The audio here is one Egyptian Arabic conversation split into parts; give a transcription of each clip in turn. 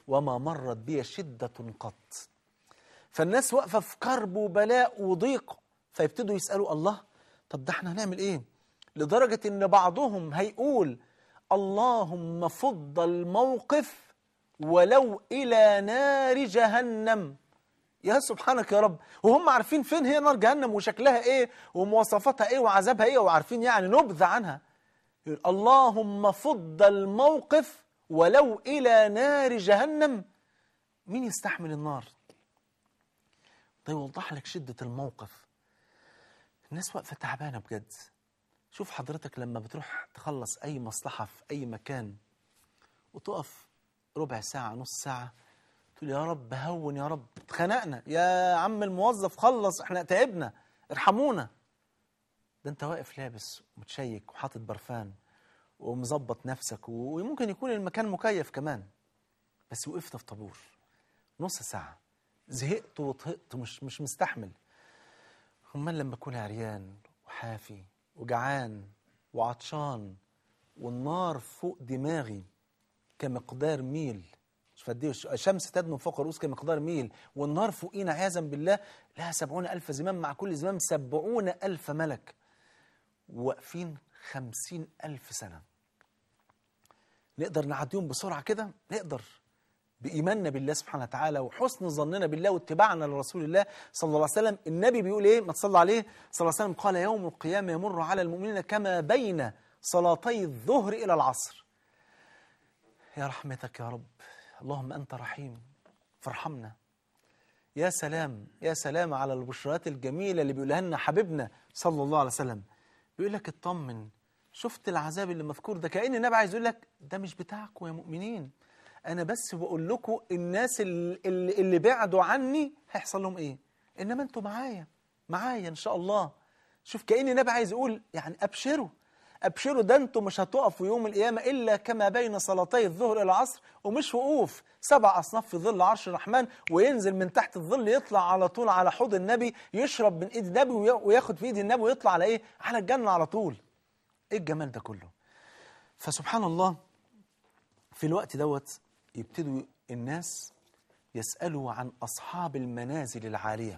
وما مرت بي شدة قط فالناس واقفة في كرب وبلاء وضيق فيبتدوا يسألوا الله طب ده احنا هنعمل ايه لدرجة ان بعضهم هيقول اللهم فض الموقف ولو إلى نار جهنم يا سبحانك يا رب وهم عارفين فين هي نار جهنم وشكلها ايه ومواصفاتها ايه وعذابها ايه وعارفين يعني نبذة عنها يقول اللهم فض الموقف ولو إلى نار جهنم مين يستحمل النار ده يوضح لك شدة الموقف الناس واقفة تعبانة بجد شوف حضرتك لما بتروح تخلص أي مصلحة في أي مكان وتقف ربع ساعة نص ساعة تقول يا رب هون يا رب اتخنقنا يا عم الموظف خلص احنا تعبنا ارحمونا ده انت واقف لابس ومتشيك وحاطط برفان ومظبط نفسك وممكن يكون المكان مكيف كمان بس وقفت في طابور نص ساعة زهقت وطهقت مش مش مستحمل امال لما اكون عريان وحافي وجعان وعطشان والنار فوق دماغي كمقدار ميل شوف قد ايه الشمس تدنو فوق الرؤوس كمقدار ميل والنار فوقينا عياذا بالله لها سبعون ألف زمام مع كل زمام سبعون ألف ملك واقفين خمسين ألف سنة نقدر نعديهم بسرعة كده نقدر بإيماننا بالله سبحانه وتعالى وحسن ظننا بالله واتباعنا لرسول الله صلى الله عليه وسلم النبي بيقول إيه ما تصلى عليه صلى الله عليه وسلم قال يوم القيامة يمر على المؤمنين كما بين صلاتي الظهر إلى العصر يا رحمتك يا رب اللهم أنت رحيم فارحمنا يا سلام يا سلام على البشرات الجميلة اللي بيقولها لنا حبيبنا صلى الله عليه وسلم بيقول لك اطمن شفت العذاب اللي مذكور ده كأن النبي عايز يقول لك ده مش بتاعكم يا مؤمنين أنا بس بقول لكم الناس اللي, اللي بعدوا عني هيحصل لهم إيه إنما أنتوا معايا معايا إن شاء الله شوف كأن النبي عايز يقول يعني أبشروا أبشروا ده أنتوا مش هتقفوا يوم القيامة إلا كما بين صلاتي الظهر إلى العصر ومش وقوف سبع أصناف في ظل عرش الرحمن وينزل من تحت الظل يطلع على طول على حوض النبي يشرب من إيد النبي وياخد في إيد النبي ويطلع على إيه على الجنة على طول إيه الجمال ده كله فسبحان الله في الوقت دوت يبتدوا الناس يسألوا عن أصحاب المنازل العالية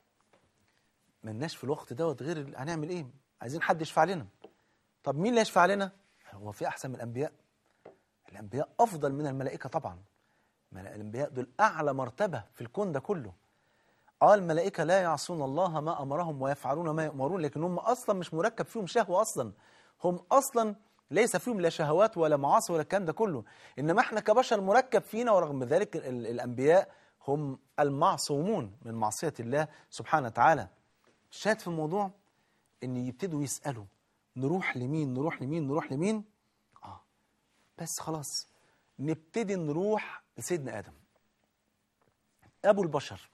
ملناش في الوقت دوت غير هنعمل إيه عايزين حد يشفع لنا طب مين اللي يشفع لنا هو في أحسن من الأنبياء الأنبياء أفضل من الملائكة طبعا الأنبياء دول أعلى مرتبة في الكون ده كله آه الملائكة لا يعصون الله ما أمرهم ويفعلون ما يؤمرون لكن هم أصلا مش مركب فيهم شهوة أصلا هم أصلا ليس فيهم لا شهوات ولا معاصي ولا الكلام ده كله إنما احنا كبشر مركب فينا ورغم ذلك الأنبياء هم المعصومون من معصية الله سبحانه وتعالى الشاهد في الموضوع إن يبتدوا يسألوا نروح لمين نروح لمين نروح لمين آه بس خلاص نبتدي نروح لسيدنا آدم أبو البشر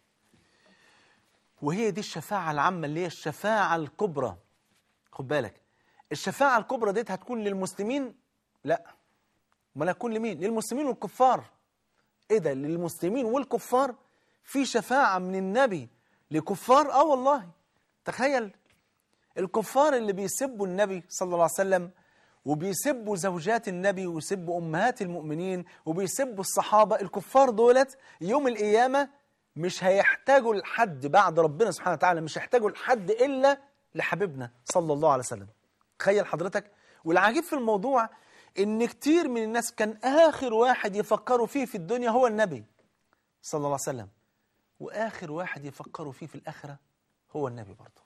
وهي دي الشفاعة العامة اللي هي الشفاعة الكبرى خد بالك الشفاعة الكبرى ديت هتكون للمسلمين لا امال هتكون لمين للمسلمين والكفار ايه ده للمسلمين والكفار في شفاعة من النبي لكفار اه والله تخيل الكفار اللي بيسبوا النبي صلى الله عليه وسلم وبيسبوا زوجات النبي ويسبوا أمهات المؤمنين وبيسبوا الصحابة الكفار دولت يوم القيامة مش هيحتاجوا لحد بعد ربنا سبحانه وتعالى مش هيحتاجوا لحد إلا لحبيبنا صلى الله عليه وسلم تخيل حضرتك والعجيب في الموضوع إن كتير من الناس كان آخر واحد يفكروا فيه في الدنيا هو النبي صلى الله عليه وسلم وآخر واحد يفكروا فيه في الآخرة هو النبي برضه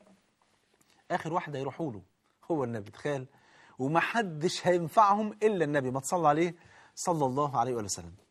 آخر واحد هيروحوا له هو النبي تخيل ومحدش هينفعهم إلا النبي ما تصلى عليه صلى الله عليه وآله وسلم